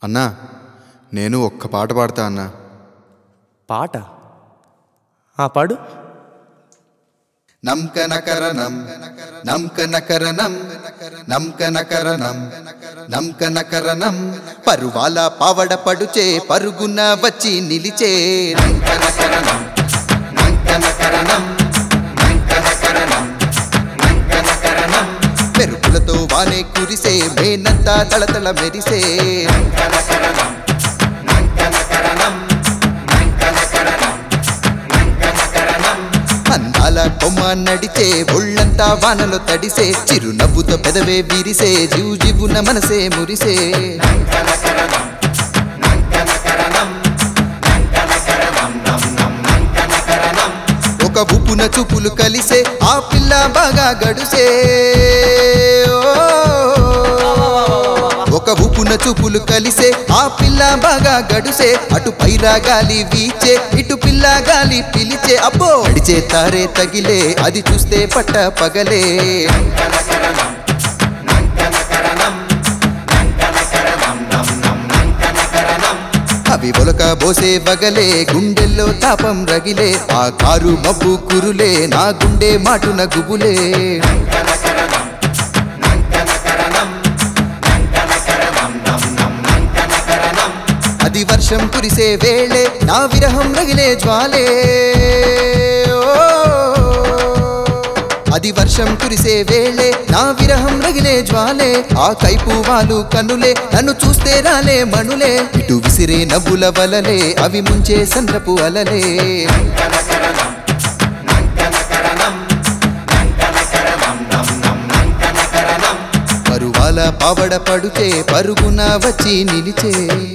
అన్నా నేను ఒక్క పాట పాడతా అన్నా పాట ఆ పాడు నంకనకరణం నంకనకరణం నంకనకరణం నంకనకరణం పరువాల పావడ పడుచే పరుగున వచ్చి నిలిచే నంకనకరణం నంకనకరణం నంకనకరణం నంకనకరణం మెరుపులతో వానే కురిసే మేనంతా తళతళ మెరిసే నంకనకరణం నంకనకరణం నంకనకరణం నంకనకరణం అందాల కొమ్మ నడిచే ఒళ్ళంతా వానలో తడిసే చిరునవ్వుతో పెదవే విరిసే జీవు జీవున మనసే మురిసే ఒక ఉప్పున చూపులు కలిసే ఆ పిల్ల బాగా గడుసే ఓ. ఒక ఉప్పున చూపులు కలిసే ఆ పిల్ల బాగా గడుసే అటు పైరా గాలి వీచే ఇటు పిల్ల గాలి పిలిచే అబ్బో అడిచే తారే తగిలే అది చూస్తే పట్ట పగలే అవి ఒలక బోసే బగలే గుండెల్లో తాపం రగిలే ఆ కారు మబ్బు కురులే నా గుండె మాటున గుబులే అది వర్షం కురిసే వేళే నా విరహం రగిలే జ్వాలే ఓ. అది వర్షం కురిసే వేళే నా విరహం రగిలే జ్వాలే ఆ కైపు వాలు కన్నులే నన్ను చూస్తే రాలే మణులే ఇటు విసిరే నవ్వుల వలలే అవి ముంచే సంద్రపు అలలే పరువాల పావడ పడుచే పరుగున వచ్చి నిలిచే